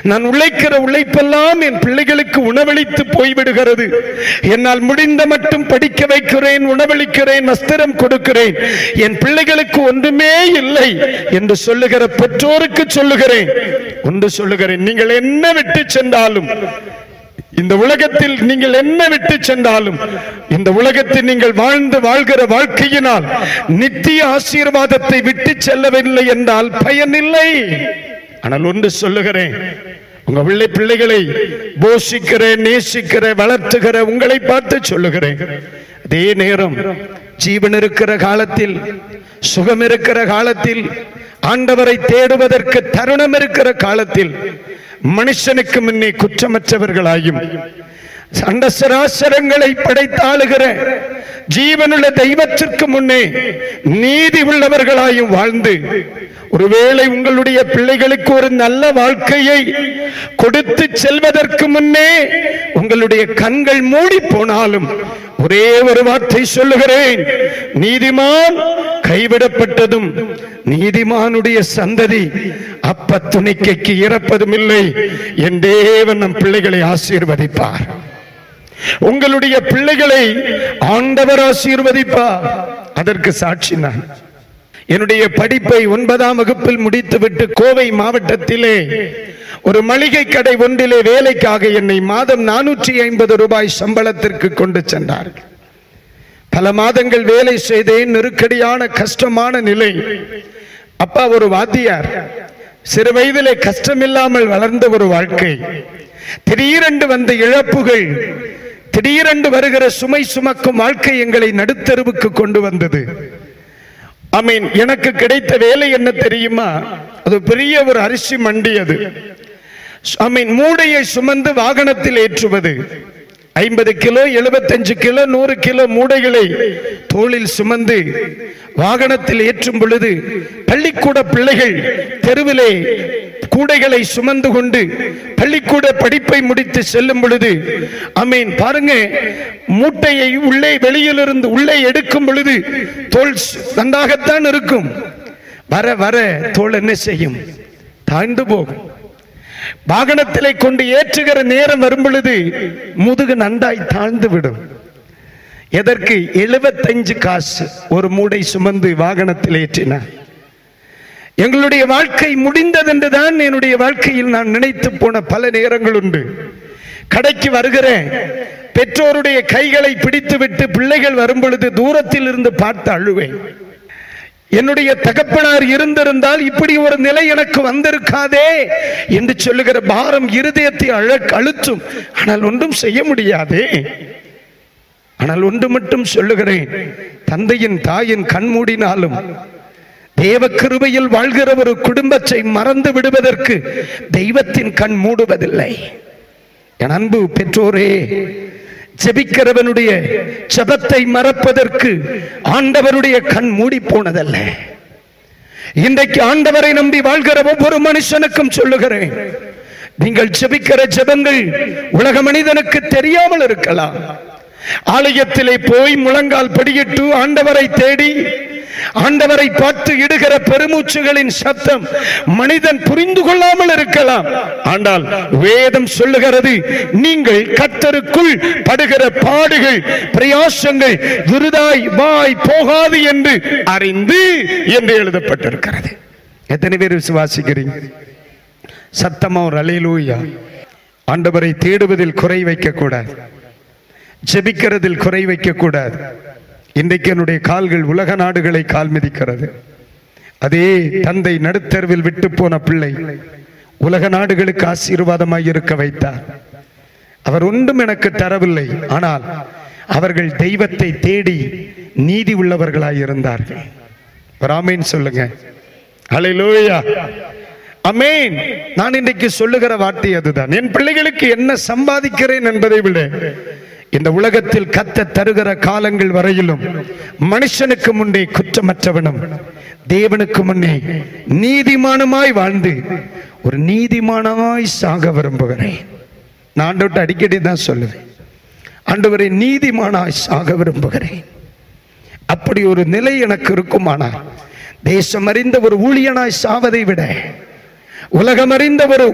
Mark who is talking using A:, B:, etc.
A: நான் உழைக்கிற உழைப்பெல்லாம் என் பிள்ளைகளுக்கு உணவளித்து போய்விடுகிறது என்னால் முடிந்த மட்டும் படிக்க வைக்கிறேன் உணவளிக்கிறேன் வஸ்திரம் கொடுக்கிறேன் என் பிள்ளைகளுக்கு ஒன்றுமே இல்லை என்று சொல்லுகிற பெற்றோருக்கு சொல்லுகிறேன் ஒன்று சொல்லுகிறேன் நீங்கள் என்ன விட்டு சென்றாலும் இந்த உலகத்தில் நீங்கள் என்ன விட்டு சென்றாலும் இந்த உலகத்தில் நீங்கள் வாழ்ந்து வாழ்கிற வாழ்க்கையினால் நித்திய ஆசீர்வாதத்தை விட்டு செல்லவில்லை என்றால் பயனில்லை ஆனால் ஒன்று சொல்லுகிறேன் உங்க பிள்ளை பிள்ளைகளை போஷிக்கிற நேசிக்கிற வளர்த்துகிற உங்களை பார்த்து சொல்லுகிறேன் அதே நேரம் ஜீவன் இருக்கிற காலத்தில் சுகம் இருக்கிற காலத்தில் ஆண்டவரை தேடுவதற்கு தருணம் இருக்கிற காலத்தில் மனுஷனுக்கு முன்னே குற்றமற்றவர்களாயும் சண்ட சராசரங்களை படைத்தாளுகிற ஜீவனுள்ள தெய்வத்திற்கு முன்னே நீதி உள்ளவர்களாயும் வாழ்ந்து ஒருவேளை உங்களுடைய பிள்ளைகளுக்கு ஒரு நல்ல வாழ்க்கையை கொடுத்து செல்வதற்கு முன்னே உங்களுடைய கண்கள் மூடி போனாலும் ஒரே ஒரு வார்த்தை சொல்லுகிறேன் நீதிமான் கைவிடப்பட்டதும் நீதிமானுடைய சந்ததி அப்ப துணிக்கைக்கு இறப்பதும் இல்லை என் தேவன் நம் பிள்ளைகளை ஆசீர்வதிப்பார் உங்களுடைய பிள்ளைகளை ஆண்டவர் ஆசீர்வதிப்பார் அதற்கு சாட்சி நான் என்னுடைய படிப்பை ஒன்பதாம் வகுப்பில் முடித்துவிட்டு கோவை மாவட்டத்திலே ஒரு மளிகை கடை ஒன்றிலே வேலைக்காக என்னை மாதம் நானூற்றி ஐம்பது ரூபாய் சம்பளத்திற்கு கொண்டு சென்றார்கள் பல மாதங்கள் வேலை செய்தேன் நெருக்கடியான கஷ்டமான நிலை அப்பா ஒரு வாத்தியார் சிறு வயதிலே கஷ்டமில்லாமல் வளர்ந்த ஒரு வாழ்க்கை திடீரென்று வந்த இழப்புகள் திடீரென்று வருகிற சுமை சுமக்கும் வாழ்க்கை எங்களை நடுத்தருவுக்கு கொண்டு வந்தது ஆமீன் எனக்கு கிடைத்த வேலை என்ன தெரியுமா அது பெரிய ஒரு அரிசி மண்டி அது ஆமீன் மூடையை சுமந்து வாகனத்தில் ஏற்றுவது ஐம்பது கிலோ எழுபத்தஞ்சு கிலோ நூறு கிலோ மூடைகளை தோளில் சுமந்து வாகனத்தில் ஏற்றும் பொழுது பள்ளிக்கூட பிள்ளைகள் தெருவிலே கூடைகளை சுமந்து கொண்டு பள்ளிக்கூட படிப்பை முடித்து செல்லும் பொழுது அமீன் பாருங்க மூட்டையை உள்ளே வெளியிலிருந்து உள்ளே எடுக்கும் பொழுது தோல் சு- நன்றாகத்தான் இருக்கும் வர வர தோல் என்ன செய்யும் தாழ்ந்து போகும் வாகனத்திலே கொண்டு ஏற்றுகிற நேரம் வரும் பொழுது முதுகு நன்றாய் தாழ்ந்து விடும் எதற்கு எழுபத்தஞ்சு காசு ஒரு மூடை சுமந்து வாகனத்தில் ஏற்றினார் எங்களுடைய வாழ்க்கை முடிந்ததென்றுதான் என்னுடைய வாழ்க்கையில் நான் நினைத்து போன பல நேரங்கள் உண்டு கடைக்கு வருகிறேன் பெற்றோருடைய கைகளை பிடித்துவிட்டு பிள்ளைகள் வரும் பொழுது தூரத்தில் இருந்து பார்த்து அழுவேன் என்னுடைய தகப்பனார் இருந்திருந்தால் இப்படி ஒரு நிலை எனக்கு வந்திருக்காதே என்று சொல்லுகிற பாரம் இருதயத்தை அழ அழுத்தும் ஆனால் ஒன்றும் செய்ய முடியாதே ஆனால் ஒன்று மட்டும் சொல்லுகிறேன் தந்தையின் தாயின் கண் மூடினாலும் தேவ கிருபையில் வாழ்கிற ஒரு குடும்பத்தை மறந்து விடுவதற்கு தெய்வத்தின் கண் மூடுவதில்லை என் அன்பு பெற்றோரே ஜெபிக்கிறவனுடைய ஜெபத்தை மறப்பதற்கு ஆண்டவருடைய கண் மூடி போனதல்ல இன்றைக்கு ஆண்டவரை நம்பி வாழ்கிற ஒவ்வொரு மனுஷனுக்கும் சொல்லுகிறேன் நீங்கள் ஜெபிக்கிற ஜெபங்கள் உலக மனிதனுக்கு தெரியாமல் இருக்கலாம் ஆலயத்திலே போய் முழங்கால் படியிட்டு ஆண்டவரை தேடி ஆண்டவரை பார்த்து இடுகிற பெருமூச்சுகளின் சத்தம் மனிதன் புரிந்து கொள்ளாமல் இருக்கலாம் ஆனால் வேதம் சொல்லுகிறது நீங்கள் கத்தருக்குள் படுகிற பாடுகள் பிரயாசங்கள் விருதாய் வாய் போகாது என்று அறிந்து என்று எழுதப்பட்டிருக்கிறது எத்தனை பேர் விசுவாசிக்கிறீங்க சத்தமா ஒரு அலையிலூயா ஆண்டவரை தேடுவதில் குறை வைக்க கூடாது ஜெபிக்கிறதில் குறை வைக்க கூடாது இன்றைக்கு என்னுடைய கால்கள் உலக நாடுகளை கால் மிதிக்கிறது அதே தந்தை நடுத்தருவில் விட்டு போன பிள்ளை உலக நாடுகளுக்கு ஆசீர்வாதமாய் இருக்க வைத்தார் அவர் ஒன்றும் எனக்கு தரவில்லை ஆனால் அவர்கள் தெய்வத்தை தேடி நீதி உள்ளவர்களாய் இருந்தார்கள் ஒரு ஆமீன் சொல்லுங்க ஹalleluya அமேன் நான் இன்றைக்கு சொல்லுகிற வார்த்தை அதுதான் என் பிள்ளைகளுக்கு என்ன சம்பாதிக்கிறேன் என்பதை விட இந்த உலகத்தில் கத்த தருகிற காலங்கள் வரையிலும் மனுஷனுக்கு முன்னே குற்றமற்றவனும் தேவனுக்கு முன்னே நீதிமானுமாய் வாழ்ந்து ஒரு நீதிமானாய் சாக விரும்புகிறேன் நான் ஆண்டவர்ட்ட அடிக்கடி தான் சொல்லுவேன் ஆண்டவரை நீதிமானாய் சாக விரும்புகிறேன் அப்படி ஒரு நிலை எனக்கு இருக்குமானால் தேசம் அறிந்த ஒரு ஊழியனாய் சாவதை விட உலகம் அறிந்த ஒரு